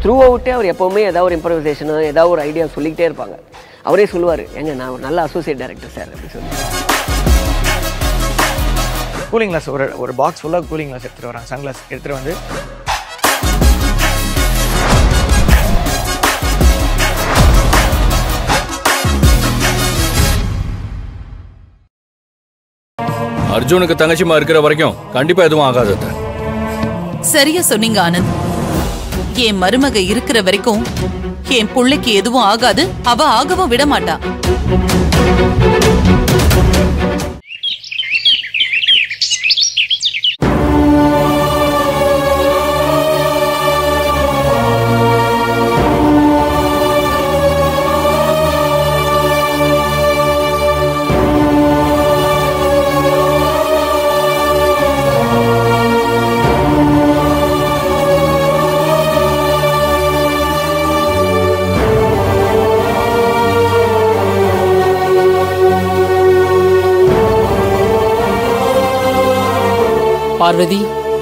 Through அவுட்டே அவர் எப்போவுமே ஏதாவது ஒரு இம்ப்ரவைசேஷனோ ஏதாவது ஒரு ஐடியா சொல்லிக்கிட்டே இருப்பாங்க அவரே சொல்லுவார் ஏங்க நான் ஒரு நல்ல அசோசியேட் டைரக்டர் சார் அப்படின்னு சொல்லி கூலிங் கிளாஸ் ஒரு ஒரு பாக்ஸ் ஃபுல்லாக கூலிங் கிளாஸ் எடுத்துகிட்டு வராங்க சன்கிளாஸ் எடுத்துகிட்டு வந்து அர்ஜுனுக்கு தங்கச்சிமா இருக்கிற வரைக்கும் கண்டிப்பா எதுவும் ஆகாது அத்தை. சரியா சொன்னீங்க ஆனந்த் என் மருமக இருக்கிற வரைக்கும் என் புள்ளைக்கு எதுவும் ஆகாது அவ ஆகவும் விட மாட்டா பார்வதி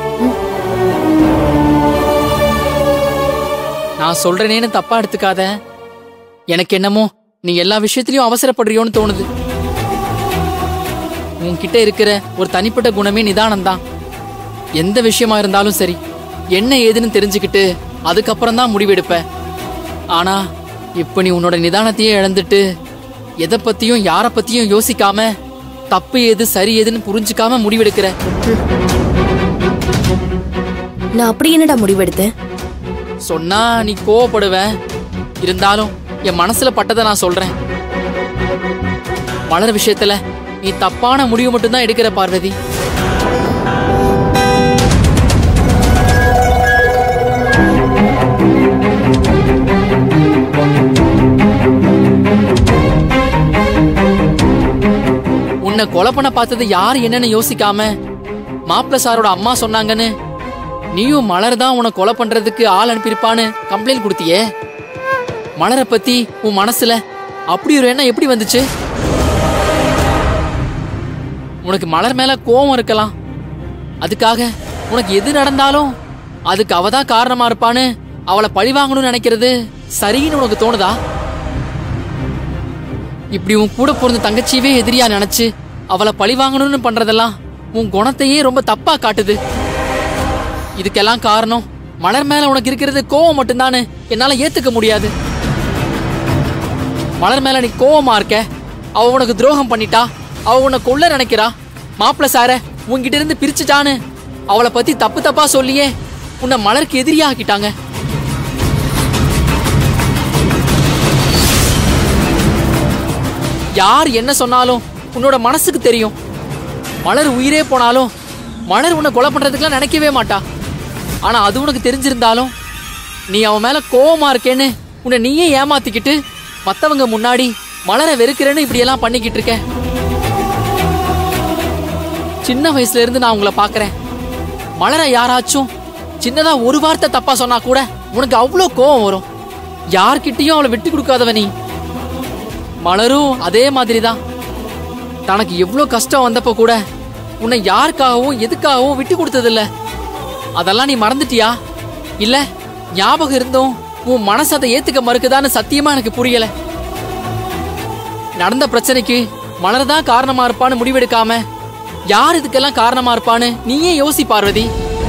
நான் சொல்றேனேன்னு தப்பா எடுத்துக்காத எனக்கு என்னமோ நீ எல்லா விஷயத்திலயும் அவசரப்படுறியோன்னு தோணுது உன்கிட்ட இருக்கிற ஒரு தனிப்பட்ட குணமே நிதானம் தான் எந்த விஷயமா இருந்தாலும் சரி என்ன ஏதுன்னு தெரிஞ்சுக்கிட்டு அதுக்கப்புறம் தான் முடிவெடுப்ப ஆனா இப்ப நீ உன்னோட நிதானத்தையே இழந்துட்டு எதை பத்தியும் யார பத்தியும் யோசிக்காம தப்பு எது சரி எதுன்னு புரிஞ்சுக்காம முடிவெடுக்கிற நான் அப்படி என்னடா முடிவெடுத்தேன் சொன்னா நீ கோவப்படுவ இருந்தாலும் என் மனசுல பட்டதை நான் சொல்றேன் மலர் விஷயத்துல நீ தப்பான முடிவு மட்டும்தான் எடுக்கிற பார்வதி உன்னை கொலை பண்ண பார்த்தது யார் என்னன்னு யோசிக்காம மாப்பிள்ள சாரோட அம்மா சொன்னாங்கன்னு நீயும் மலர் தான் உன்னை கொலை பண்றதுக்கு ஆள் அனுப்பியிருப்பான்னு கம்ப்ளைண்ட் கொடுத்தியே மலரை பத்தி உன் மனசுல அப்படி ஒரு எண்ணம் எப்படி வந்துச்சு உனக்கு மலர் மேல கோவம் இருக்கலாம் அதுக்காக உனக்கு எது நடந்தாலும் அதுக்கு அவ தான் காரணமா இருப்பான்னு அவளை பழி வாங்கணும்னு நினைக்கிறது சரின்னு உனக்கு தோணுதா இப்படி உன் கூட பிறந்த தங்கச்சியவே எதிரியா நினைச்சு அவளை பழி வாங்கணும்னு பண்றதெல்லாம் உன் குணத்தையே ரொம்ப தப்பா காட்டுது இதுக்கெல்லாம் காரணம் மலர் மேல உனக்கு இருக்கிறது கோவம் மட்டும்தானு என்னால ஏத்துக்க முடியாது மலர் மேல நீ கோவமா இருக்க அவ உனக்கு துரோகம் பண்ணிட்டா அவ உன்னை கொல்ல நினைக்கிறா மாப்பிள்ள சார உன்கிட்ட இருந்து பிரிச்சுட்டான்னு அவளை பத்தி தப்பு தப்பா சொல்லியே உன்னை மலருக்கு எதிரியா ஆக்கிட்டாங்க யார் என்ன சொன்னாலும் உன்னோட மனசுக்கு தெரியும் மலர் உயிரே போனாலும் மலர் உன்னை கொலை பண்றதுக்குலாம் நினைக்கவே மாட்டா ஆனா அது உனக்கு தெரிஞ்சிருந்தாலும் நீ அவன் மேல கோவமா இருக்கேன்னு உன்னை நீயே ஏமாத்திக்கிட்டு மத்தவங்க முன்னாடி மலரை வெறுக்கிறேன்னு இப்படியெல்லாம் பண்ணிக்கிட்டு இருக்க சின்ன வயசுல இருந்து நான் உங்களை பாக்குறேன் மலரை யாராச்சும் சின்னதா ஒரு வார்த்தை தப்பா சொன்னா கூட உனக்கு அவ்வளோ கோவம் வரும் யார்கிட்டயும் அவளை விட்டு கொடுக்காதவ நீ மலரும் அதே மாதிரி தான் தனக்கு எவ்வளோ கஷ்டம் வந்தப்போ கூட உன்னை யாருக்காகவும் எதுக்காகவும் விட்டு கொடுத்ததில்ல அதெல்லாம் நீ மறந்துட்டியா இல்ல ஞாபகம் இருந்தும் உன் மனசு அதை ஏத்துக்க மறுக்குதான்னு சத்தியமா எனக்கு புரியல நடந்த பிரச்சனைக்கு மலர் தான் காரணமா இருப்பான்னு முடிவெடுக்காம யார் இதுக்கெல்லாம் காரணமா இருப்பான்னு நீயே யோசி பார்வதி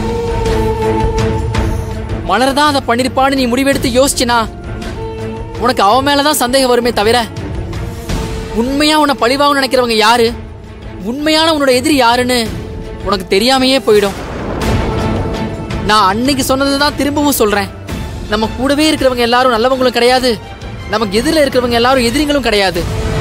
மலர் தான் அதை பண்ணிருப்பான்னு நீ முடிவெடுத்து யோசிச்சினா உனக்கு அவ மேலதான் சந்தேகம் வருமே தவிர உண்மையா உன்னை பழிவாக நினைக்கிறவங்க யாரு உண்மையான உன்னோட எதிரி யாருன்னு உனக்கு தெரியாமையே போயிடும் நான் அன்னைக்கு சொன்னதை தான் திரும்பவும் சொல்றேன் நம்ம கூடவே இருக்கிறவங்க எல்லாரும் நல்லவங்களும் கிடையாது நமக்கு எதிரில் இருக்கிறவங்க எல்லாரும் எதிரிங்களும் கிடையாது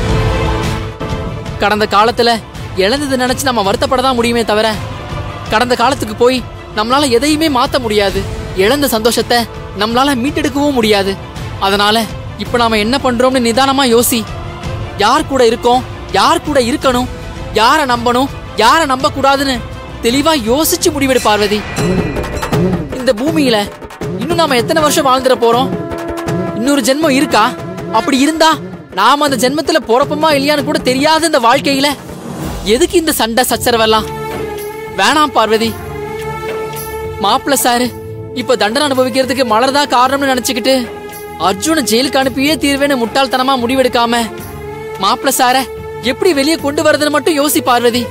கடந்த காலத்துல இழந்ததை நினைச்சு நம்ம வருத்தப்பட தான் முடியுமே தவிர கடந்த காலத்துக்கு போய் நம்மளால எதையுமே மாத்த முடியாது இழந்த சந்தோஷத்தை நம்மளால மீட்டெடுக்கவும் முடியாது அதனால இப்ப நாம என்ன பண்றோம்னு நிதானமா யோசி யார் கூட இருக்கோம் யார் கூட இருக்கணும் யாரை நம்பணும் யாரை நம்ப கூடாதுன்னு தெளிவா யோசிச்சு முடிவெடு பார்வதி இந்த பூமியில இன்னும் நாம எத்தனை வருஷம் வாழ்ந்துட போறோம் இன்னொரு ஜென்மம் இருக்கா அப்படி இருந்தா நாம அந்த ஜென்மத்துல பொறப்போமா இல்லையான்னு கூட தெரியாத இந்த வாழ்க்கையில எதுக்கு இந்த சண்டை சச்சரவெல்லாம் வேணாம் பார்வதி மாப்பிள்ள சாரு இப்ப தண்டனை அனுபவிக்கிறதுக்கு மலர் தான் காரணம்னு நினைச்சுக்கிட்டு அர்ஜுனை ஜெயிலுக்கு அனுப்பியே தீர்வேன்னு முட்டாள்தனமா முடிவெடுக்காம மாப்பிள சார எப்படி வெளியே கொண்டு வரதுன்னு மட்டும் யோசி பார்வதி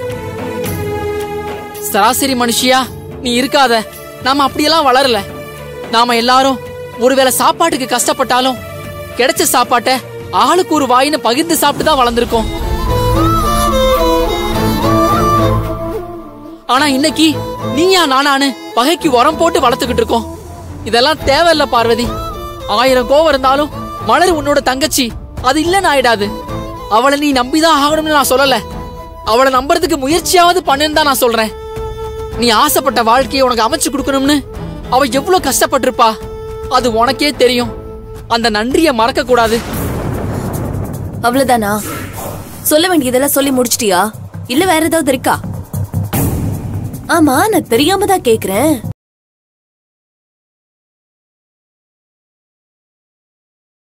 சராசரி மனுஷியா நீ இருக்காத நாம அப்படியெல்லாம் வளரல நாம எல்லாரும் ஒருவேளை சாப்பாட்டுக்கு கஷ்டப்பட்டாலும் கிடைச்ச சாப்பாட்டை ஆளுக்கு ஒரு வாயின்னு பகிர்ந்து சாப்பிட்டு தான் வளர்ந்துருக்கோம் ஆனா இன்னைக்கு நீயா நானானு பகைக்கு உரம் போட்டு வளர்த்துக்கிட்டு இருக்கோம் இதெல்லாம் தேவையில்ல பார்வதி ஆயிரம் கோவம் இருந்தாலும் மலர் உன்னோட தங்கச்சி அது இல்லைன்னு ஆயிடாது அவளை நீ நம்பிதான் ஆகணும்னு நான் சொல்லல அவளை நம்புறதுக்கு முயற்சியாவது பண்ணுன்னு தான் நான் சொல்றேன் நீ ஆசைப்பட்ட வாழ்க்கையை உனக்கு அமைச்சு கொடுக்கணும்னு அவ எவ்வளவு கஷ்டப்பட்டிருப்பா அது உனக்கே தெரியும் அந்த நன்றிய மறக்க கூடாது அவ்வளவுதானா சொல்ல வேண்டியதெல்லாம் சொல்லி முடிச்சிட்டியா இல்ல வேற ஏதாவது இருக்கா ஆமா நான் தெரியாம தான் கேக்குறேன்